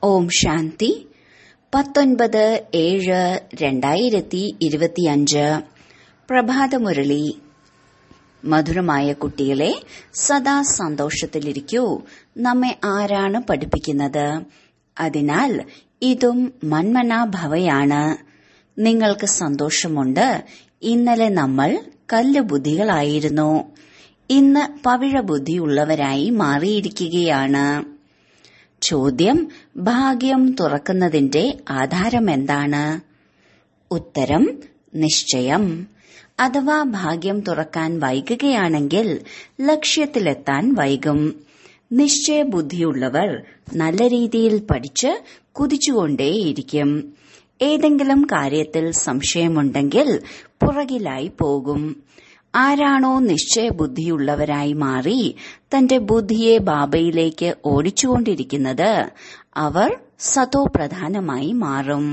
ഓം ശാന്തി പത്തൊൻപത് ഏഴ് രണ്ടായിരത്തി ഇരുപത്തിയഞ്ച് പ്രഭാതമുരളി മധുരമായ കുട്ടികളെ സദാ സന്തോഷത്തിലിരിക്കൂ നമ്മെ ആരാണ് പഠിപ്പിക്കുന്നത് അതിനാൽ ഇതും മന്മനാഭവയാണ് നിങ്ങൾക്ക് സന്തോഷമുണ്ട് ഇന്നലെ നമ്മൾ കല്ലുബുദ്ധികളായിരുന്നു ഇന്ന് പവിഴ ബുദ്ധിയുള്ളവരായി മാറിയിരിക്കുകയാണ് ചോദ്യം ഭാഗ്യം തുറക്കുന്നതിന്റെ ആധാരമെന്താണ് ഉത്തരം നിശ്ചയം അഥവാ ഭാഗ്യം തുറക്കാൻ വൈകുകയാണെങ്കിൽ ലക്ഷ്യത്തിലെത്താൻ വൈകും നിശ്ചയബുദ്ധിയുള്ളവർ നല്ല രീതിയിൽ പഠിച്ച് കുതിച്ചുകൊണ്ടേയിരിക്കും ഏതെങ്കിലും കാര്യത്തിൽ സംശയമുണ്ടെങ്കിൽ പുറകിലായി പോകും ആരാണോ നിശ്ചയബുദ്ധിയുള്ളവരായി മാറി തന്റെ ബുദ്ധിയെ ബാബയിലേക്ക് ഓടിച്ചുകൊണ്ടിരിക്കുന്നത് അവർ സതോ പ്രധാനമായി മാറും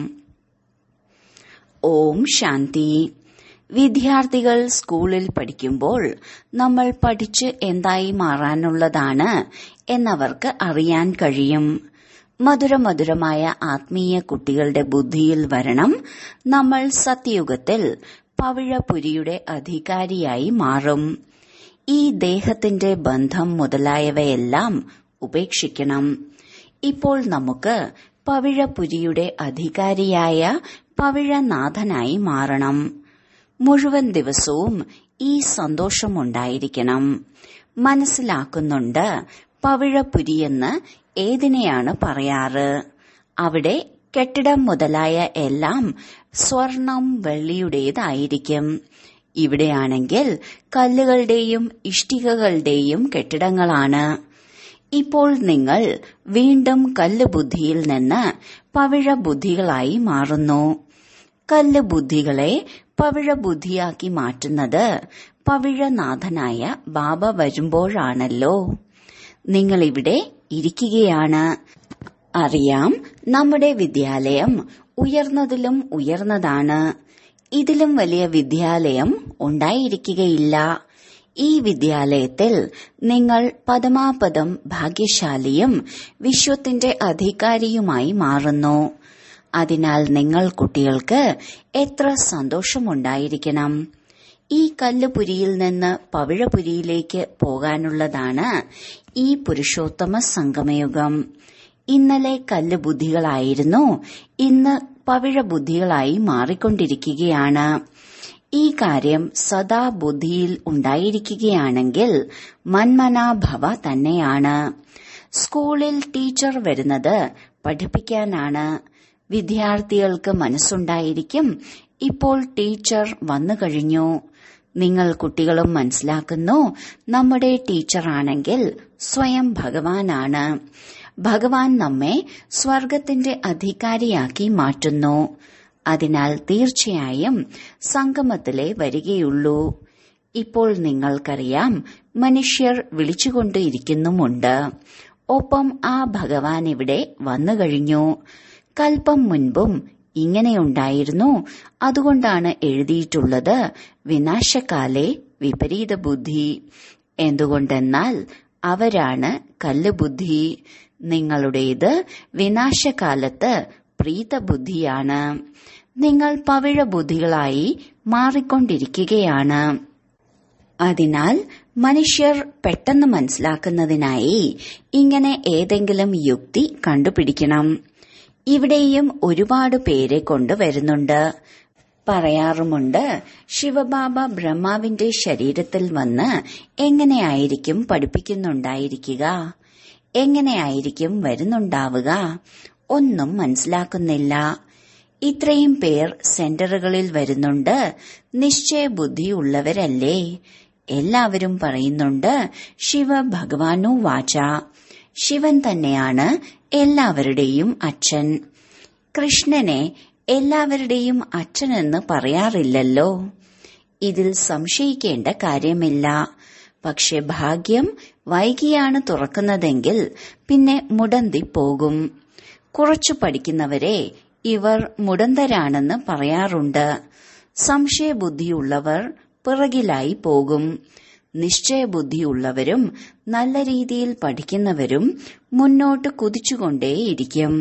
ഓം ശാന്തി വിദ്യാർത്ഥികൾ സ്കൂളിൽ പഠിക്കുമ്പോൾ നമ്മൾ പഠിച്ച് എന്തായി മാറാനുള്ളതാണ് എന്നവർക്ക് അറിയാൻ കഴിയും മധുരമധുരമായ ആത്മീയ കുട്ടികളുടെ ബുദ്ധിയിൽ വരണം നമ്മൾ സത്യയുഗത്തിൽ പവിഴപുരിയുടെ അധികാരിയായി മാറും ഈ ദേഹത്തിന്റെ ബന്ധം മുതലായവയെല്ലാം ഉപേക്ഷിക്കണം ഇപ്പോൾ നമുക്ക് പവിഴപുരിയുടെ അധികാരിയായ പവിഴനാഥനായി മാറണം മുഴുവൻ ദിവസവും ഈ സന്തോഷമുണ്ടായിരിക്കണം മനസ്സിലാക്കുന്നുണ്ട് പവിഴപുരിയെന്ന് ഏതിനെയാണ് പറയാറ് അവിടെ കെട്ടിടം മുതലായ എല്ലാം സ്വർണം വെള്ളിയുടേതായിരിക്കും ഇവിടെയാണെങ്കിൽ കല്ലുകളുടെയും ഇഷ്ടികകളുടെയും കെട്ടിടങ്ങളാണ് ഇപ്പോൾ നിങ്ങൾ വീണ്ടും കല്ല് ബുദ്ധിയിൽ നിന്ന് പവിഴ ബുദ്ധികളായി മാറുന്നു കല്ല് ബുദ്ധികളെ പവിഴ ബുദ്ധിയാക്കി മാറ്റുന്നത് പവിഴനാഥനായ ബാബ വരുമ്പോഴാണല്ലോ നിങ്ങൾ ഇവിടെ ഇരിക്കുകയാണ് അറിയാം നമ്മുടെ വിദ്യാലയം ഉയർന്നതിലും ഉയർന്നതാണ് ഇതിലും വലിയ വിദ്യാലയം ഉണ്ടായിരിക്കുകയില്ല ഈ വിദ്യാലയത്തിൽ നിങ്ങൾ പദമാപദം ഭാഗ്യശാലിയും വിശ്വത്തിന്റെ അധികാരിയുമായി മാറുന്നു അതിനാൽ നിങ്ങൾ കുട്ടികൾക്ക് എത്ര സന്തോഷമുണ്ടായിരിക്കണം ഈ കല്ലുപുരിയിൽ നിന്ന് പവിഴപുരിയിലേക്ക് പോകാനുള്ളതാണ് ഈ പുരുഷോത്തമ സംഗമയുഗം ഇന്നലെ കല്ല് ബുദ്ധികളായിരുന്നു ഇന്ന് പവിഴ ബുദ്ധികളായി മാറിക്കൊണ്ടിരിക്കുകയാണ് ഈ കാര്യം സദാ ബുദ്ധിയിൽ ഉണ്ടായിരിക്കുകയാണെങ്കിൽ മന്മനാഭവ തന്നെയാണ് സ്കൂളിൽ ടീച്ചർ വരുന്നത് പഠിപ്പിക്കാനാണ് വിദ്യാർത്ഥികൾക്ക് മനസ്സുണ്ടായിരിക്കും ഇപ്പോൾ ടീച്ചർ വന്നു കഴിഞ്ഞു നിങ്ങൾ കുട്ടികളും മനസ്സിലാക്കുന്നു നമ്മുടെ ടീച്ചറാണെങ്കിൽ സ്വയം ഭഗവാനാണ് ഭഗവാൻ നമ്മെ സ്വർഗത്തിന്റെ അധികാരിയാക്കി മാറ്റുന്നു അതിനാൽ തീർച്ചയായും സംഗമത്തിലെ വരികയുള്ളൂ ഇപ്പോൾ നിങ്ങൾക്കറിയാം മനുഷ്യർ വിളിച്ചുകൊണ്ടിരിക്കുന്നുമുണ്ട് ഒപ്പം ആ ഭഗവാൻ ഇവിടെ വന്നു കഴിഞ്ഞു കൽപ്പം മുൻപും ഇങ്ങനെയുണ്ടായിരുന്നു അതുകൊണ്ടാണ് എഴുതിയിട്ടുള്ളത് വിനാശകാലെ വിപരീത ബുദ്ധി എന്തുകൊണ്ടെന്നാൽ അവരാണ് കല്ലുബുദ്ധി നിങ്ങളുടേത് വിനാശകാലത്ത് പ്രീതബുദ്ധിയാണ് നിങ്ങൾ പവിഴ ബുദ്ധികളായി മാറിക്കൊണ്ടിരിക്കുകയാണ് അതിനാൽ മനുഷ്യർ പെട്ടെന്ന് മനസ്സിലാക്കുന്നതിനായി ഇങ്ങനെ ഏതെങ്കിലും യുക്തി കണ്ടുപിടിക്കണം ഇവിടെയും ഒരുപാട് പേരെ കൊണ്ടുവരുന്നുണ്ട് പറയാറുമുണ്ട് ശിവബാബ ബ്രഹ്മാവിന്റെ ശരീരത്തിൽ വന്ന് എങ്ങനെയായിരിക്കും പഠിപ്പിക്കുന്നുണ്ടായിരിക്കുക എങ്ങനെയായിരിക്കും വരുന്നുണ്ടാവുക ഒന്നും മനസ്സിലാക്കുന്നില്ല ഇത്രയും പേർ സെന്ററുകളിൽ വരുന്നുണ്ട് നിശ്ചയബുദ്ധിയുള്ളവരല്ലേ എല്ലാവരും പറയുന്നുണ്ട് ശിവ ഭഗവാനു വാച ശിവൻ തന്നെയാണ് എല്ലാവരുടെയും അച്ഛൻ കൃഷ്ണനെ എല്ലാവരുടെയും അച്ഛനെന്ന് പറയാറില്ലല്ലോ ഇതിൽ സംശയിക്കേണ്ട കാര്യമില്ല പക്ഷെ ഭാഗ്യം വൈകിയാണ് തുറക്കുന്നതെങ്കിൽ പിന്നെ മുടന്തി പോകും കുറച്ചു പഠിക്കുന്നവരെ ഇവർ മുടന്തരാണെന്ന് പറയാറുണ്ട് സംശയബുദ്ധിയുള്ളവർ പിറകിലായി പോകും നിശ്ചയബുദ്ധിയുള്ളവരും നല്ല രീതിയിൽ പഠിക്കുന്നവരും മുന്നോട്ട് കുതിച്ചുകൊണ്ടേയിരിക്കും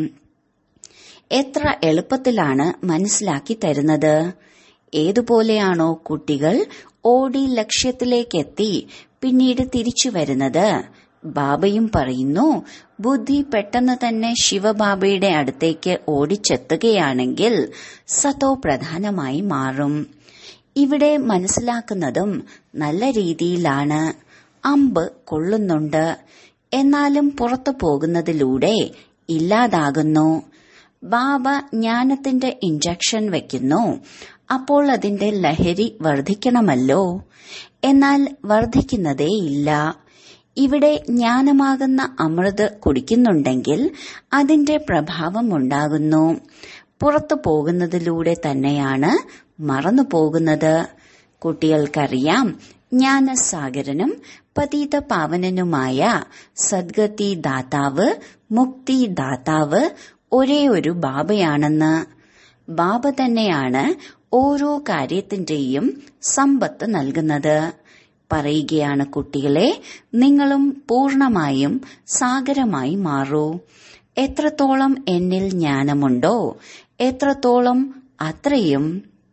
എത്ര എളുപ്പത്തിലാണ് മനസ്സിലാക്കി തരുന്നത് ഏതുപോലെയാണോ കുട്ടികൾ ഓടി ലക്ഷ്യത്തിലേക്കെത്തി പിന്നീട് തിരിച്ചു വരുന്നത് ബാബയും പറയുന്നു ബുദ്ധി പെട്ടെന്ന് തന്നെ ശിവബാബയുടെ അടുത്തേക്ക് ഓടിച്ചെത്തുകയാണെങ്കിൽ സതോ പ്രധാനമായി മാറും ഇവിടെ മനസ്സിലാക്കുന്നതും നല്ല രീതിയിലാണ് അമ്പ് കൊള്ളുന്നുണ്ട് എന്നാലും പുറത്തു പോകുന്നതിലൂടെ ഇല്ലാതാകുന്നു ബാബ ജ്ഞാനത്തിന്റെ ഇഞ്ചക്ഷൻ വെക്കുന്നു അപ്പോൾ അതിന്റെ ലഹരി വർദ്ധിക്കണമല്ലോ എന്നാൽ വർദ്ധിക്കുന്നതേയില്ല ഇവിടെ ജ്ഞാനമാകുന്ന അമൃത് കുടിക്കുന്നുണ്ടെങ്കിൽ അതിന്റെ പ്രഭാവം ഉണ്ടാകുന്നു പുറത്തു പോകുന്നതിലൂടെ തന്നെയാണ് മറന്നു പോകുന്നത് കുട്ടികൾക്കറിയാം ജ്ഞാനസാഗരനും പതീത പാവനനുമായ സദ്ഗതി ദാതാവ് മുക്തി ദാതാവ് ഒരേ ഒരു ബാബയാണെന്ന് ബാബ തന്നെയാണ് ഓരോ കാര്യത്തിന്റെയും സമ്പത്ത് നൽകുന്നത് പറയുകയാണ് കുട്ടികളെ നിങ്ങളും പൂർണമായും സാഗരമായി മാറൂ എത്രത്തോളം എന്നിൽ ജ്ഞാനമുണ്ടോ എത്രത്തോളം അത്രയും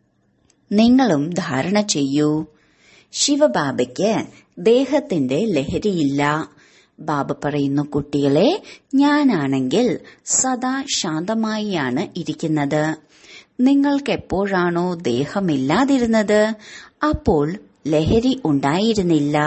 നിങ്ങളും ധാരണ ചെയ്യൂ ശിവബാബയ്ക്ക് ദേഹത്തിന്റെ ലഹരിയില്ല ബാബ പറയുന്നു കുട്ടികളെ ഞാനാണെങ്കിൽ സദാ ശാന്തമായിയാണ് ഇരിക്കുന്നത് നിങ്ങൾക്ക് എപ്പോഴാണോ ദേഹമില്ലാതിരുന്നത് അപ്പോൾ ലഹരി ഉണ്ടായിരുന്നില്ല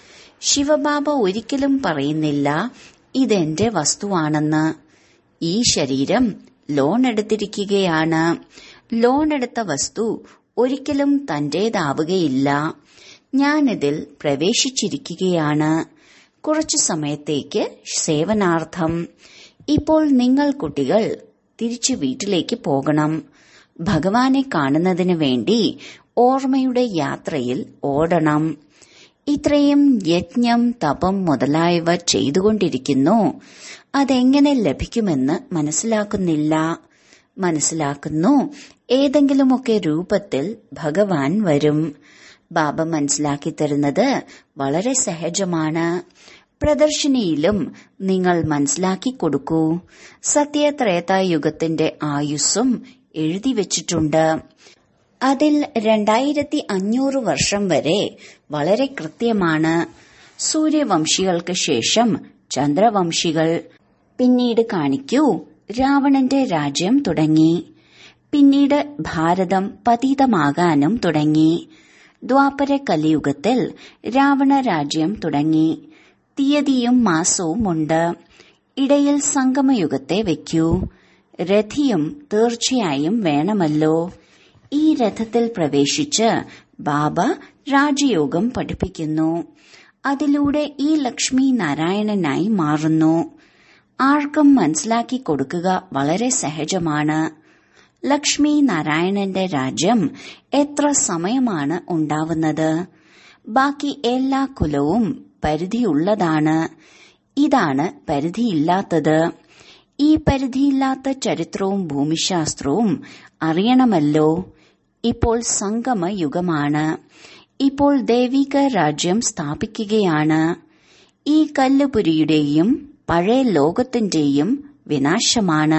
ശിവബാബ ഒരിക്കലും പറയുന്നില്ല ഇതെന്റെ വസ്തുവാണെന്ന് ഈ ശരീരം ലോൺ എടുത്തിരിക്കുകയാണ് ലോൺ എടുത്ത വസ്തു ഒരിക്കലും തന്റേതാവുകയില്ല ഞാനിതിൽ പ്രവേശിച്ചിരിക്കുകയാണ് കുറച്ചു സമയത്തേക്ക് സേവനാർത്ഥം ഇപ്പോൾ നിങ്ങൾ കുട്ടികൾ തിരിച്ചു വീട്ടിലേക്ക് പോകണം ഭഗവാനെ കാണുന്നതിന് വേണ്ടി ഓർമ്മയുടെ യാത്രയിൽ ഓടണം ഇത്രയും യജ്ഞം തപം മുതലായവ ചെയ്തുകൊണ്ടിരിക്കുന്നു അതെങ്ങനെ ലഭിക്കുമെന്ന് മനസ്സിലാക്കുന്നില്ല മനസ്സിലാക്കുന്നു ഏതെങ്കിലുമൊക്കെ രൂപത്തിൽ ഭഗവാൻ വരും ബാബ മനസ്സിലാക്കി തരുന്നത് വളരെ സഹജമാണ് പ്രദർശിനിയിലും നിങ്ങൾ മനസ്സിലാക്കി കൊടുക്കൂ സത്യത്രേതായുഗത്തിന്റെ ആയുസ്സും എഴുതി വച്ചിട്ടുണ്ട് അതിൽ രണ്ടായിരത്തി അഞ്ഞൂറ് വർഷം വരെ വളരെ കൃത്യമാണ് സൂര്യവംശികൾക്ക് ശേഷം ചന്ദ്രവംശികൾ പിന്നീട് കാണിക്കൂ രാവണന്റെ രാജ്യം തുടങ്ങി പിന്നീട് ഭാരതം പതീതമാകാനും തുടങ്ങി ദ്വാപര കലിയുഗത്തിൽ രാവണ രാജ്യം തുടങ്ങി തീയതിയും മാസവുമുണ്ട് ഇടയിൽ സംഗമയുഗത്തെ വെക്കൂ രഥിയും തീർച്ചയായും വേണമല്ലോ ഈ രഥത്തിൽ പ്രവേശിച്ച് ബാബ രാജയോഗം പഠിപ്പിക്കുന്നു അതിലൂടെ ഈ ലക്ഷ്മി നാരായണനായി മാറുന്നു ആർക്കും മനസ്സിലാക്കി കൊടുക്കുക വളരെ സഹജമാണ് ലക്ഷ്മി നാരായണന്റെ രാജ്യം എത്ര സമയമാണ് ഉണ്ടാവുന്നത് ബാക്കി എല്ലാ കുലവും പരിധിയുള്ളതാണ് ഇതാണ് പരിധിയില്ലാത്തത് ഈ പരിധിയില്ലാത്ത ചരിത്രവും ഭൂമിശാസ്ത്രവും അറിയണമല്ലോ ഇപ്പോൾ സംഗമ യുഗമാണ് ഇപ്പോൾ ദൈവിക രാജ്യം സ്ഥാപിക്കുകയാണ് ഈ കല്ലുപുരിയുടെയും പഴയ ലോകത്തിന്റെയും വിനാശമാണ്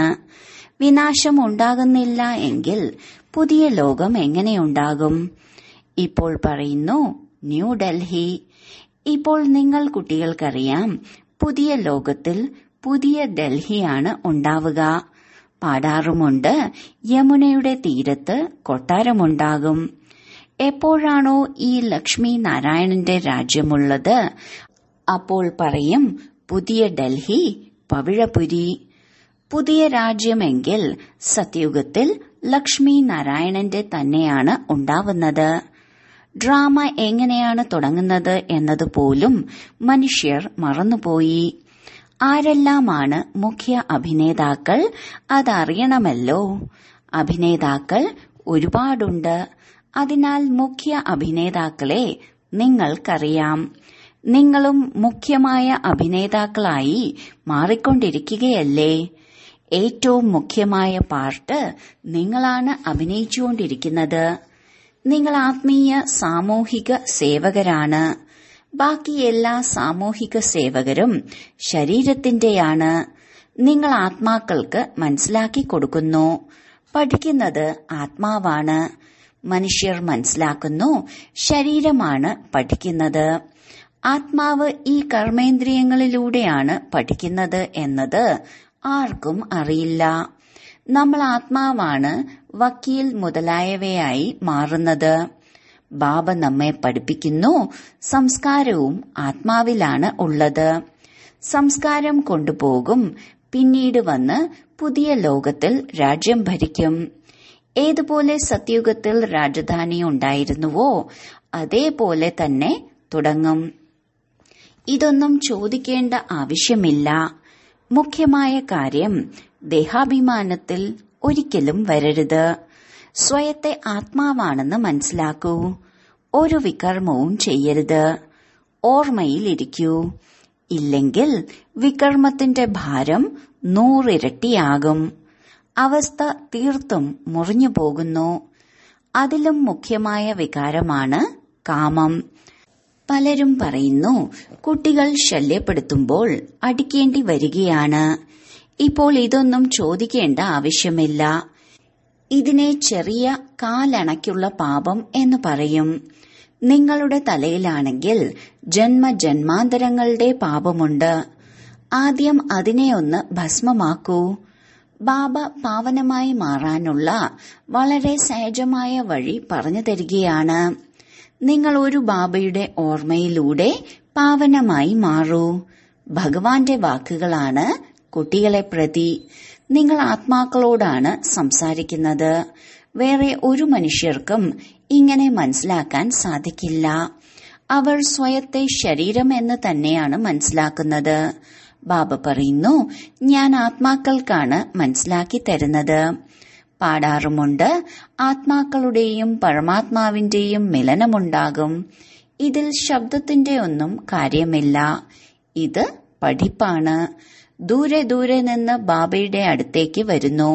വിനാശം ഉണ്ടാകുന്നില്ല എങ്കിൽ പുതിയ ലോകം എങ്ങനെയുണ്ടാകും ഇപ്പോൾ പറയുന്നു ന്യൂഡൽഹി ഇപ്പോൾ നിങ്ങൾ കുട്ടികൾക്കറിയാം പുതിയ ലോകത്തിൽ പുതിയ ഡൽഹിയാണ് ഉണ്ടാവുക പാടാറുമുണ്ട് യമുനയുടെ തീരത്ത് കൊട്ടാരമുണ്ടാകും എപ്പോഴാണോ ഈ ലക്ഷ്മി നാരായണന്റെ രാജ്യമുള്ളത് അപ്പോൾ പറയും പുതിയ ഡൽഹി പവിഴപുരി പുതിയ രാജ്യമെങ്കിൽ സത്യുഗത്തിൽ ലക്ഷ്മി നാരായണന്റെ തന്നെയാണ് ഉണ്ടാവുന്നത് ഡ്രാമ എങ്ങനെയാണ് തുടങ്ങുന്നത് എന്നതുപോലും മനുഷ്യർ മറന്നുപോയി ആരെല്ലാമാണ് മുഖ്യ അഭിനേതാക്കൾ അതറിയണമല്ലോ അഭിനേതാക്കൾ ഒരുപാടുണ്ട് അതിനാൽ മുഖ്യ അഭിനേതാക്കളെ നിങ്ങൾക്കറിയാം നിങ്ങളും മുഖ്യമായ അഭിനേതാക്കളായി മാറിക്കൊണ്ടിരിക്കുകയല്ലേ ഏറ്റവും മുഖ്യമായ പാർട്ട് നിങ്ങളാണ് അഭിനയിച്ചുകൊണ്ടിരിക്കുന്നത് നിങ്ങൾ ആത്മീയ സാമൂഹിക സേവകരാണ് ബാക്കി എല്ലാ സാമൂഹിക സേവകരും ശരീരത്തിന്റെയാണ് നിങ്ങൾ ആത്മാക്കൾക്ക് മനസ്സിലാക്കി കൊടുക്കുന്നു പഠിക്കുന്നത് ആത്മാവാണ് മനുഷ്യർ മനസ്സിലാക്കുന്നു ശരീരമാണ് പഠിക്കുന്നത് ആത്മാവ് ഈ കർമ്മേന്ദ്രിയങ്ങളിലൂടെയാണ് പഠിക്കുന്നത് എന്നത് ആർക്കും അറിയില്ല നമ്മൾ ആത്മാവാണ് വക്കീൽ മുതലായവയായി മാറുന്നത് ബാബ നമ്മെ പഠിപ്പിക്കുന്നു സംസ്കാരവും ആത്മാവിലാണ് ഉള്ളത് സംസ്കാരം കൊണ്ടുപോകും പിന്നീട് വന്ന് പുതിയ ലോകത്തിൽ രാജ്യം ഭരിക്കും ഏതുപോലെ സത്യുഗത്തിൽ രാജധാനി ഉണ്ടായിരുന്നുവോ അതേപോലെ തന്നെ തുടങ്ങും ഇതൊന്നും ചോദിക്കേണ്ട ആവശ്യമില്ല മുഖ്യമായ കാര്യം ദേഹാഭിമാനത്തിൽ ഒരിക്കലും വരരുത് സ്വയത്തെ ആത്മാവാണെന്ന് മനസ്സിലാക്കൂ ഒരു വികർമ്മവും ചെയ്യരുത് ഓർമ്മയിലിരിക്കൂ ഇല്ലെങ്കിൽ വികർമ്മത്തിന്റെ ഭാരം നൂറിരട്ടിയാകും അവസ്ഥ തീർത്തും മുറിഞ്ഞു പോകുന്നു അതിലും മുഖ്യമായ വികാരമാണ് കാമം പലരും പറയുന്നു കുട്ടികൾ ശല്യപ്പെടുത്തുമ്പോൾ അടിക്കേണ്ടി വരികയാണ് ഇപ്പോൾ ഇതൊന്നും ചോദിക്കേണ്ട ആവശ്യമില്ല ഇതിനെ ചെറിയ കാലണയ്ക്കുള്ള പാപം എന്ന് പറയും നിങ്ങളുടെ തലയിലാണെങ്കിൽ ജന്മജന്മാന്തരങ്ങളുടെ പാപമുണ്ട് ആദ്യം അതിനെ ഒന്ന് ഭസ്മമാക്കൂ ബാബ പാവനമായി മാറാനുള്ള വളരെ സഹജമായ വഴി പറഞ്ഞു തരികയാണ് നിങ്ങൾ ഒരു ബാബയുടെ ഓർമ്മയിലൂടെ പാവനമായി മാറൂ ഭഗവാന്റെ വാക്കുകളാണ് കുട്ടികളെ പ്രതി നിങ്ങൾ ആത്മാക്കളോടാണ് സംസാരിക്കുന്നത് വേറെ ഒരു മനുഷ്യർക്കും ഇങ്ങനെ മനസ്സിലാക്കാൻ സാധിക്കില്ല അവർ സ്വയത്തെ ശരീരം എന്ന് തന്നെയാണ് മനസ്സിലാക്കുന്നത് ബാബ പറയുന്നു ഞാൻ ആത്മാക്കൾക്കാണ് മനസ്സിലാക്കി തരുന്നത് പാടാറുമുണ്ട് ആത്മാക്കളുടെയും പരമാത്മാവിന്റെയും മിലനമുണ്ടാകും ഇതിൽ ശബ്ദത്തിന്റെ ഒന്നും കാര്യമില്ല ഇത് പഠിപ്പാണ് ദൂരെ ദൂരെ നിന്ന് ബാബയുടെ അടുത്തേക്ക് വരുന്നു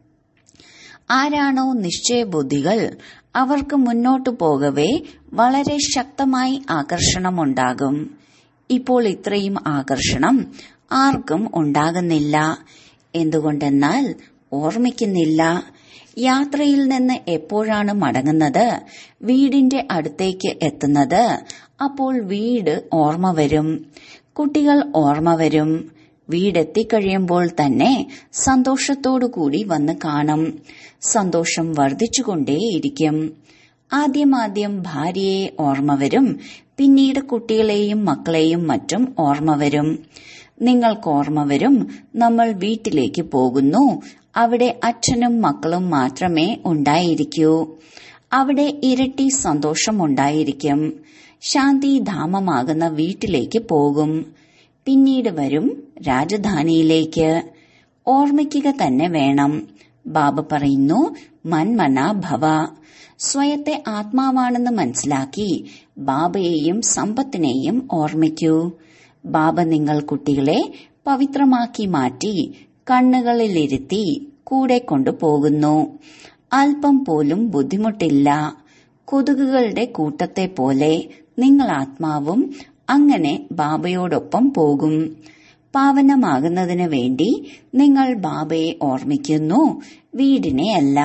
ആരാണോ നിശ്ചയബുദ്ധികൾ അവർക്ക് മുന്നോട്ടു പോകവേ വളരെ ശക്തമായി ആകർഷണമുണ്ടാകും ഇപ്പോൾ ഇത്രയും ആകർഷണം ആർക്കും ഉണ്ടാകുന്നില്ല എന്തുകൊണ്ടെന്നാൽ ഓർമ്മിക്കുന്നില്ല യാത്രയിൽ നിന്ന് എപ്പോഴാണ് മടങ്ങുന്നത് വീടിന്റെ അടുത്തേക്ക് എത്തുന്നത് അപ്പോൾ വീട് ഓർമ്മ വരും കുട്ടികൾ ഓർമ്മ വരും വീടെത്തിക്കഴിയുമ്പോൾ തന്നെ സന്തോഷത്തോടു കൂടി വന്ന് കാണും സന്തോഷം വർദ്ധിച്ചുകൊണ്ടേയിരിക്കും ആദ്യമാദ്യം ഭാര്യയെ ഓർമ്മ വരും പിന്നീട് കുട്ടികളെയും മക്കളെയും മറ്റും ഓർമ്മ വരും നിങ്ങൾക്ക് ഓർമ്മ വരും നമ്മൾ വീട്ടിലേക്ക് പോകുന്നു അവിടെ അച്ഛനും മക്കളും മാത്രമേ ഉണ്ടായിരിക്കൂ അവിടെ ഇരട്ടി സന്തോഷമുണ്ടായിരിക്കും ശാന്തിധാമമാകുന്ന വീട്ടിലേക്ക് പോകും പിന്നീട് വരും രാജധാനിയിലേക്ക് ഓർമ്മിക്കുക തന്നെ വേണം ബാബ പറയുന്നു മന്മന ഭവ സ്വയത്തെ ആത്മാവാണെന്ന് മനസ്സിലാക്കി ബാബയെയും സമ്പത്തിനെയും ഓർമ്മിക്കൂ ബാബ നിങ്ങൾ കുട്ടികളെ പവിത്രമാക്കി മാറ്റി കണ്ണുകളിലിരുത്തി കൂടെ കൊണ്ടുപോകുന്നു അല്പം പോലും ബുദ്ധിമുട്ടില്ല കൊതുകുകളുടെ കൂട്ടത്തെ പോലെ നിങ്ങൾ ആത്മാവും അങ്ങനെ ബാബയോടൊപ്പം പോകും പാവനമാകുന്നതിന് വേണ്ടി നിങ്ങൾ ബാബയെ ഓർമ്മിക്കുന്നു വീടിനെ അല്ല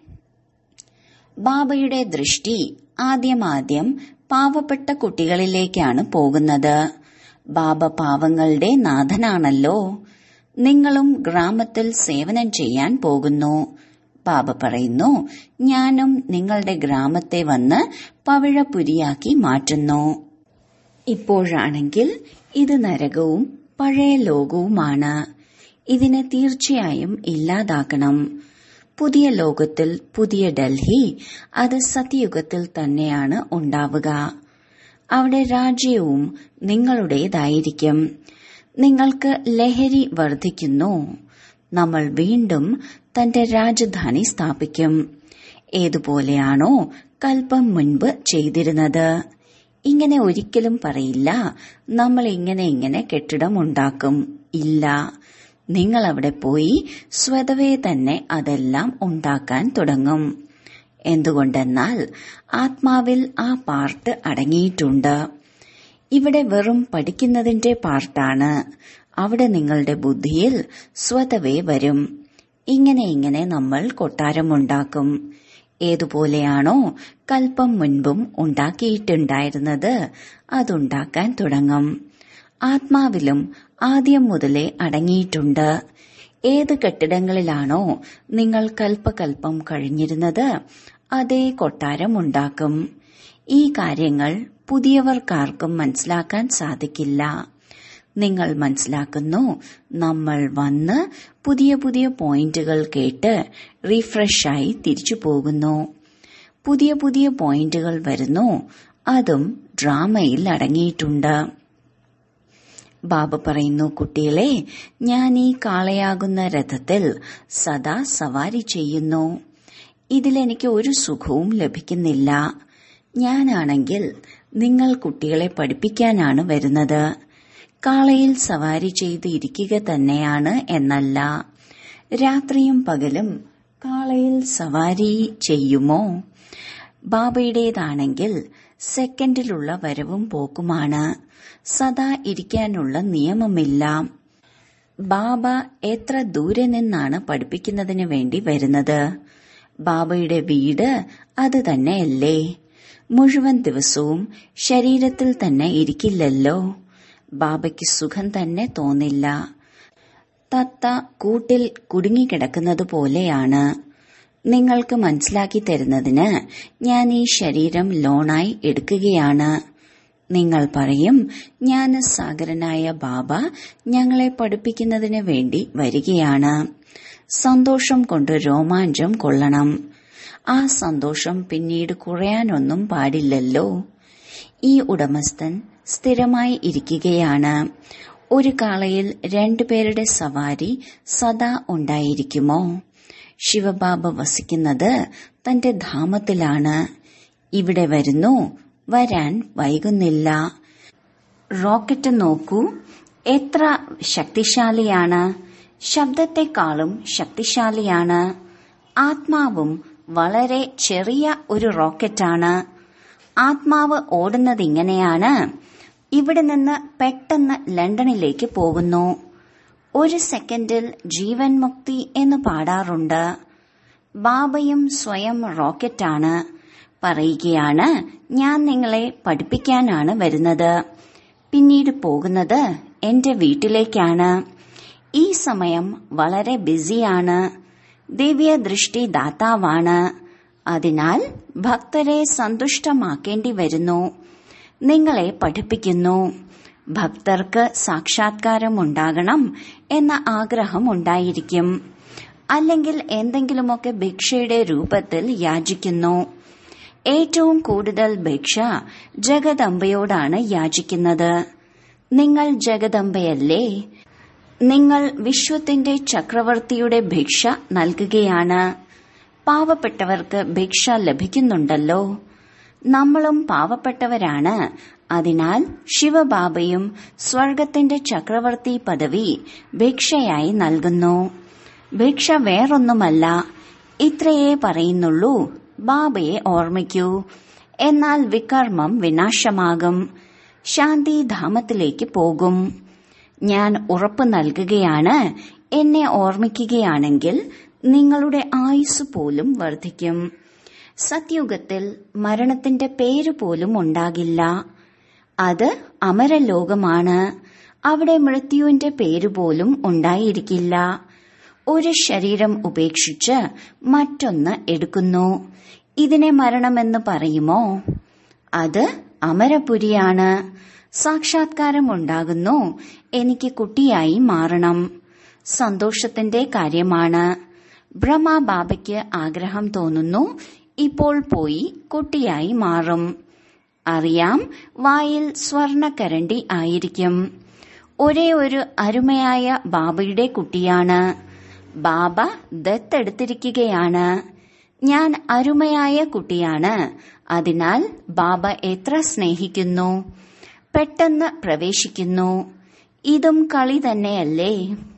ബാബയുടെ ദൃഷ്ടി ആദ്യമാദ്യം പാവപ്പെട്ട കുട്ടികളിലേക്കാണ് പോകുന്നത് ബാബ പാവങ്ങളുടെ നാഥനാണല്ലോ നിങ്ങളും ഗ്രാമത്തിൽ സേവനം ചെയ്യാൻ പോകുന്നു ബാബ പറയുന്നു ഞാനും നിങ്ങളുടെ ഗ്രാമത്തെ വന്ന് പവിഴപുരിയാക്കി മാറ്റുന്നു ഇപ്പോഴാണെങ്കിൽ ഇത് നരകവും പഴയ ലോകവുമാണ് ഇതിനെ തീർച്ചയായും ഇല്ലാതാക്കണം പുതിയ ലോകത്തിൽ പുതിയ ഡൽഹി അത് സത്യയുഗത്തിൽ തന്നെയാണ് ഉണ്ടാവുക അവിടെ രാജ്യവും നിങ്ങളുടേതായിരിക്കും നിങ്ങൾക്ക് ലഹരി വർദ്ധിക്കുന്നു നമ്മൾ വീണ്ടും തന്റെ രാജധാനി സ്ഥാപിക്കും ഏതുപോലെയാണോ കൽപ്പം മുൻപ് ചെയ്തിരുന്നത് ഇങ്ങനെ ഒരിക്കലും പറയില്ല നമ്മൾ ഇങ്ങനെ ഇങ്ങനെ കെട്ടിടം ഉണ്ടാക്കും ഇല്ല നിങ്ങൾ അവിടെ പോയി സ്വതവേ തന്നെ അതെല്ലാം ഉണ്ടാക്കാൻ തുടങ്ങും എന്തുകൊണ്ടെന്നാൽ ആത്മാവിൽ ആ പാർട്ട് അടങ്ങിയിട്ടുണ്ട് ഇവിടെ വെറും പഠിക്കുന്നതിന്റെ പാർട്ടാണ് അവിടെ നിങ്ങളുടെ ബുദ്ധിയിൽ സ്വതവേ വരും ഇങ്ങനെ ഇങ്ങനെ നമ്മൾ കൊട്ടാരമുണ്ടാക്കും ഏതുപോലെയാണോ കൽപ്പം മുൻപും ഉണ്ടാക്കിയിട്ടുണ്ടായിരുന്നത് അതുണ്ടാക്കാൻ തുടങ്ങും ആത്മാവിലും ആദ്യം മുതലേ അടങ്ങിയിട്ടുണ്ട് ഏത് കെട്ടിടങ്ങളിലാണോ നിങ്ങൾ കൽപ്പകൽപ്പം കഴിഞ്ഞിരുന്നത് അതേ കൊട്ടാരം ഉണ്ടാക്കും ഈ കാര്യങ്ങൾ പുതിയവർക്കാർക്കും മനസ്സിലാക്കാൻ സാധിക്കില്ല നിങ്ങൾ മനസ്സിലാക്കുന്നു നമ്മൾ വന്ന് പുതിയ പുതിയ പോയിന്റുകൾ കേട്ട് റീഫ്രഷായി തിരിച്ചു പോകുന്നു പുതിയ പുതിയ പോയിന്റുകൾ വരുന്നു അതും ഡ്രാമയിൽ അടങ്ങിയിട്ടുണ്ട് ബാബ പറയുന്നു കുട്ടികളെ ഞാൻ ഈ കാളയാകുന്ന രഥത്തിൽ സദാ സവാരി ചെയ്യുന്നു ഇതിലെനിക്ക് ഒരു സുഖവും ലഭിക്കുന്നില്ല ഞാനാണെങ്കിൽ നിങ്ങൾ കുട്ടികളെ പഠിപ്പിക്കാനാണ് വരുന്നത് കാളയിൽ സവാരി ചെയ്ത് ഇരിക്കുക തന്നെയാണ് എന്നല്ല രാത്രിയും പകലും കാളയിൽ സവാരി ചെയ്യുമോ ബാബയുടേതാണെങ്കിൽ സെക്കൻഡിലുള്ള വരവും പോക്കുമാണ് സദാ ഇരിക്കാനുള്ള നിയമമില്ല ബാബ എത്ര ദൂരെ നിന്നാണ് പഠിപ്പിക്കുന്നതിന് വേണ്ടി വരുന്നത് ബാബയുടെ വീട് അത് തന്നെയല്ലേ മുഴുവൻ ദിവസവും ശരീരത്തിൽ തന്നെ ഇരിക്കില്ലല്ലോ ബാബയ്ക്ക് സുഖം തന്നെ തോന്നില്ല തത്ത കൂട്ടിൽ കുടുങ്ങിക്കിടക്കുന്നത് പോലെയാണ് നിങ്ങൾക്ക് മനസ്സിലാക്കി തരുന്നതിന് ഞാൻ ഈ ശരീരം ലോണായി എടുക്കുകയാണ് നിങ്ങൾ പറയും ഞാൻ സാഗരനായ ബാബ ഞങ്ങളെ പഠിപ്പിക്കുന്നതിന് വേണ്ടി വരികയാണ് സന്തോഷം കൊണ്ട് രോമാഞ്ചം കൊള്ളണം ആ സന്തോഷം പിന്നീട് കുറയാനൊന്നും പാടില്ലല്ലോ ഈ ഉടമസ്ഥൻ സ്ഥിരമായി ഇരിക്കുകയാണ് ഒരു കാളയിൽ രണ്ടുപേരുടെ സവാരി സദാ ഉണ്ടായിരിക്കുമോ ശിവബാബ വസിക്കുന്നത് തന്റെ ധാമത്തിലാണ് ഇവിടെ വരുന്നു വരാൻ വൈകുന്നില്ല റോക്കറ്റ് നോക്കൂ എത്ര ശക്തിശാലിയാണ് ശബ്ദത്തെക്കാളും ശക്തിശാലിയാണ് ആത്മാവും വളരെ ചെറിയ ഒരു റോക്കറ്റാണ് ആത്മാവ് ഓടുന്നത് ഇങ്ങനെയാണ് ഇവിടെ നിന്ന് പെട്ടെന്ന് ലണ്ടനിലേക്ക് പോകുന്നു ഒരു സെക്കൻഡിൽ ജീവൻ മുക്തി എന്ന് പാടാറുണ്ട് ബാബയും സ്വയം റോക്കറ്റാണ് പറയുകയാണ് ഞാൻ നിങ്ങളെ പഠിപ്പിക്കാനാണ് വരുന്നത് പിന്നീട് പോകുന്നത് എന്റെ വീട്ടിലേക്കാണ് ഈ സമയം വളരെ ബിസിയാണ് ദിവ്യ ദൃഷ്ടി ദാതാവാണ് അതിനാൽ ഭക്തരെ സന്തുഷ്ടമാക്കേണ്ടി വരുന്നു നിങ്ങളെ പഠിപ്പിക്കുന്നു ഭക്തർക്ക് സാക്ഷാത്കാരം ഉണ്ടാകണം എന്ന ആഗ്രഹം ഉണ്ടായിരിക്കും അല്ലെങ്കിൽ എന്തെങ്കിലുമൊക്കെ ഭിക്ഷയുടെ രൂപത്തിൽ യാചിക്കുന്നു ഏറ്റവും കൂടുതൽ ഭിക്ഷ ജഗദംബയോടാണ് യാചിക്കുന്നത് നിങ്ങൾ ജഗദംബയല്ലേ നിങ്ങൾ വിശ്വത്തിന്റെ ചക്രവർത്തിയുടെ ഭിക്ഷ നൽകുകയാണ് പാവപ്പെട്ടവർക്ക് ഭിക്ഷ ലഭിക്കുന്നുണ്ടല്ലോ നമ്മളും പാവപ്പെട്ടവരാണ് അതിനാൽ ശിവബാബയും സ്വർഗത്തിന്റെ ചക്രവർത്തി പദവി ഭിക്ഷയായി നൽകുന്നു ഭിക്ഷ വേറൊന്നുമല്ല ഇത്രയേ പറയുന്നുള്ളൂ ബാബയെ ഓർമ്മിക്കൂ എന്നാൽ വികർമ്മം വിനാശമാകും ശാന്തിധാമത്തിലേക്ക് പോകും ഞാൻ ഉറപ്പു നൽകുകയാണ് എന്നെ ഓർമ്മിക്കുകയാണെങ്കിൽ നിങ്ങളുടെ ആയുസ് പോലും വർദ്ധിക്കും സത്യുഗത്തിൽ മരണത്തിന്റെ പേര് പോലും ഉണ്ടാകില്ല അത് അമരലോകമാണ് അവിടെ മൃത്യുവിന്റെ പേര് പോലും ഉണ്ടായിരിക്കില്ല ഒരു ശരീരം ഉപേക്ഷിച്ച് മറ്റൊന്ന് എടുക്കുന്നു ഇതിനെ മരണമെന്ന് പറയുമോ അത് അമരപുരിയാണ് സാക്ഷാത്കാരം ഉണ്ടാകുന്നു എനിക്ക് കുട്ടിയായി മാറണം സന്തോഷത്തിന്റെ കാര്യമാണ് ബ്രഹ്മ ബാബയ്ക്ക് ആഗ്രഹം തോന്നുന്നു ഇപ്പോൾ പോയി കുട്ടിയായി മാറും അറിയാം വായിൽ സ്വർണക്കരണ്ടി ആയിരിക്കും ഒരേ ഒരു അരുമയായ ബാബയുടെ കുട്ടിയാണ് ബാബ ദത്തെടുത്തിരിക്കുകയാണ് ഞാൻ അരുമയായ കുട്ടിയാണ് അതിനാൽ ബാബ എത്ര സ്നേഹിക്കുന്നു പെട്ടെന്ന് പ്രവേശിക്കുന്നു ഇതും കളി തന്നെയല്ലേ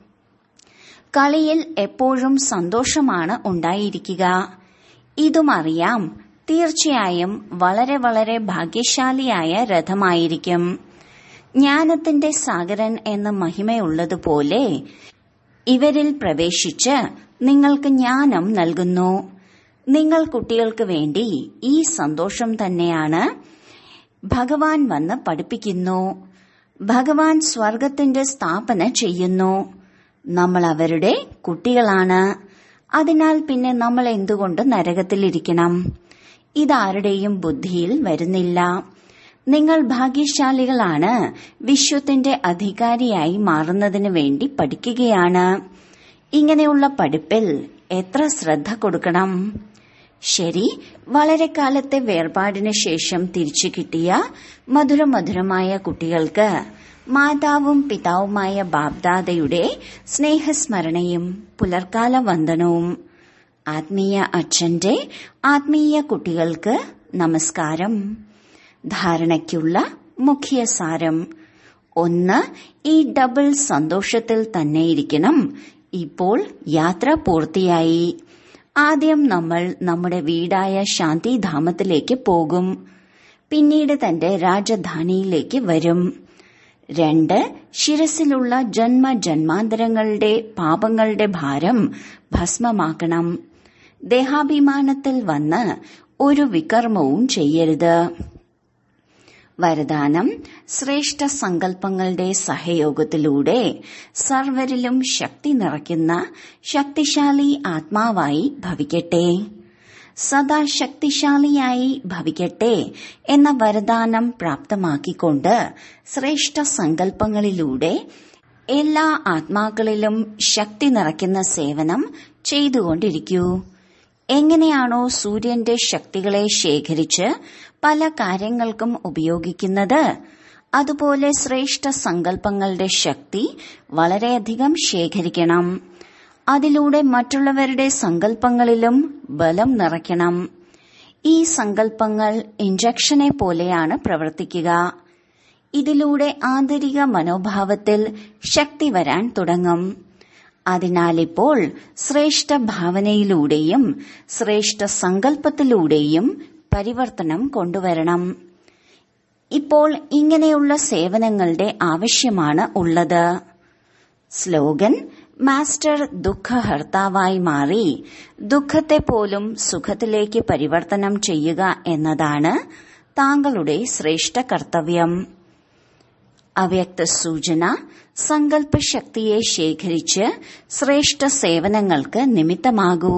കളിയിൽ എപ്പോഴും സന്തോഷമാണ് ഉണ്ടായിരിക്കുക ഇതും അറിയാം തീർച്ചയായും വളരെ വളരെ ഭാഗ്യശാലിയായ രഥമായിരിക്കും ജ്ഞാനത്തിന്റെ സാഗരൻ എന്ന മഹിമയുള്ളതുപോലെ ഇവരിൽ പ്രവേശിച്ച് നിങ്ങൾക്ക് ജ്ഞാനം നൽകുന്നു നിങ്ങൾ കുട്ടികൾക്ക് വേണ്ടി ഈ സന്തോഷം തന്നെയാണ് ഭഗവാൻ വന്ന് പഠിപ്പിക്കുന്നു ഭഗവാൻ സ്വർഗത്തിന്റെ സ്ഥാപന ചെയ്യുന്നു നമ്മൾ അവരുടെ കുട്ടികളാണ് അതിനാൽ പിന്നെ നമ്മൾ എന്തുകൊണ്ട് നരകത്തിലിരിക്കണം ഇതാരുടെയും ബുദ്ധിയിൽ വരുന്നില്ല നിങ്ങൾ ഭാഗ്യശാലികളാണ് വിശ്വത്തിന്റെ അധികാരിയായി മാറുന്നതിന് വേണ്ടി പഠിക്കുകയാണ് ഇങ്ങനെയുള്ള പഠിപ്പിൽ എത്ര ശ്രദ്ധ കൊടുക്കണം ശരി വളരെ കാലത്തെ വേർപാടിന് ശേഷം തിരിച്ചു കിട്ടിയ മധുരമധുരമായ കുട്ടികൾക്ക് മാതാവും പിതാവുമായ ബാബ്ദാദയുടെ സ്നേഹസ്മരണയും പുലർക്കാല വന്ദനവും ആത്മീയ അച്ഛന്റെ ആത്മീയ കുട്ടികൾക്ക് നമസ്കാരം ധാരണയ്ക്കുള്ള മുഖ്യ സാരം ഒന്ന് ഈ ഡബിൾ സന്തോഷത്തിൽ തന്നെയിരിക്കണം ഇപ്പോൾ യാത്ര പൂർത്തിയായി ആദ്യം നമ്മൾ നമ്മുടെ വീടായ ശാന്തിധാമത്തിലേക്ക് പോകും പിന്നീട് തന്റെ രാജധാനിയിലേക്ക് വരും രണ്ട് ശിരസിലുള്ള ജന്മ ജന്മാന്തരങ്ങളുടെ പാപങ്ങളുടെ ഭാരം ഭസ്മമാക്കണം ദേഹാഭിമാനത്തിൽ വന്ന് ഒരു വികർമ്മവും ചെയ്യരുത് വരദാനം ശ്രേഷ്ഠ സങ്കല്പങ്ങളുടെ സഹയോഗത്തിലൂടെ സർവരിലും ശക്തി നിറയ്ക്കുന്ന ശക്തിശാലി ആത്മാവായി ഭവിക്കട്ടെ സദാ ശക്തിശാലിയായി ഭവിക്കട്ടെ എന്ന വരദാനം പ്രാപ്തമാക്കിക്കൊണ്ട് ശ്രേഷ്ഠ സങ്കല്പങ്ങളിലൂടെ എല്ലാ ആത്മാക്കളിലും ശക്തി നിറയ്ക്കുന്ന സേവനം ചെയ്തുകൊണ്ടിരിക്കൂ എങ്ങനെയാണോ സൂര്യന്റെ ശക്തികളെ ശേഖരിച്ച് പല കാര്യങ്ങൾക്കും ഉപയോഗിക്കുന്നത് അതുപോലെ ശ്രേഷ്ഠ സങ്കല്പങ്ങളുടെ ശക്തി വളരെയധികം ശേഖരിക്കണം അതിലൂടെ മറ്റുള്ളവരുടെ സങ്കല്പങ്ങളിലും ബലം നിറയ്ക്കണം ഈ സങ്കല്പങ്ങൾ ഇഞ്ചക്ഷനെ പോലെയാണ് പ്രവർത്തിക്കുക ഇതിലൂടെ ആന്തരിക മനോഭാവത്തിൽ ശക്തി വരാൻ തുടങ്ങും അതിനാലിപ്പോൾ ശ്രേഷ്ഠ ഭാവനയിലൂടെയും ശ്രേഷ്ഠ സങ്കല്പത്തിലൂടെയും പരിവർത്തനം കൊണ്ടുവരണം ഇപ്പോൾ ഇങ്ങനെയുള്ള സേവനങ്ങളുടെ ആവശ്യമാണ് ഉള്ളത് സ്ലോഗൻ മാസ്റ്റർ ദുഃഖഹർത്താവായി മാറി ദുഃഖത്തെ പോലും സുഖത്തിലേക്ക് പരിവർത്തനം ചെയ്യുക എന്നതാണ് താങ്കളുടെ ശ്രേഷ്ഠ കർത്തവ്യം അവ്യക്ത സൂചന സങ്കല്പശക്തിയെ ശേഖരിച്ച് ശ്രേഷ്ഠ സേവനങ്ങൾക്ക് നിമിത്തമാകൂ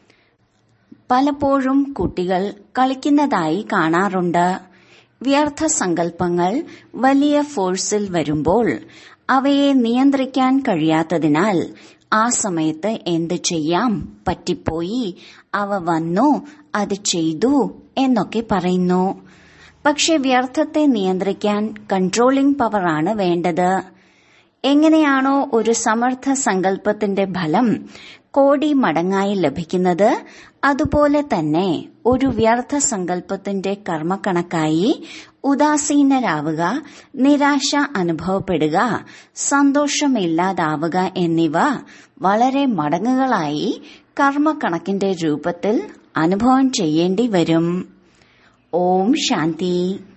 പലപ്പോഴും കുട്ടികൾ കളിക്കുന്നതായി കാണാറുണ്ട് വ്യർത്ഥ സങ്കല്പങ്ങൾ വലിയ ഫോഴ്സിൽ വരുമ്പോൾ അവയെ നിയന്ത്രിക്കാൻ കഴിയാത്തതിനാൽ ആ സമയത്ത് എന്ത് ചെയ്യാം പറ്റിപ്പോയി അവ വന്നു അത് ചെയ്തു എന്നൊക്കെ പറയുന്നു പക്ഷെ വ്യർത്ഥത്തെ നിയന്ത്രിക്കാൻ കൺട്രോളിംഗ് പവറാണ് വേണ്ടത് എങ്ങനെയാണോ ഒരു സമർത്ഥ സങ്കല്പത്തിന്റെ ഫലം കോടി മടങ്ങായി ലഭിക്കുന്നത് അതുപോലെ തന്നെ ഒരു വ്യർത്ഥ സങ്കല്പത്തിന്റെ കർമ്മക്കണക്കായി ഉദാസീനരാവുക നിരാശ അനുഭവപ്പെടുക സന്തോഷമില്ലാതാവുക എന്നിവ വളരെ മടങ്ങുകളായി കർമ്മക്കണക്കിന്റെ രൂപത്തിൽ അനുഭവം ചെയ്യേണ്ടി വരും ഓം ശാന്തി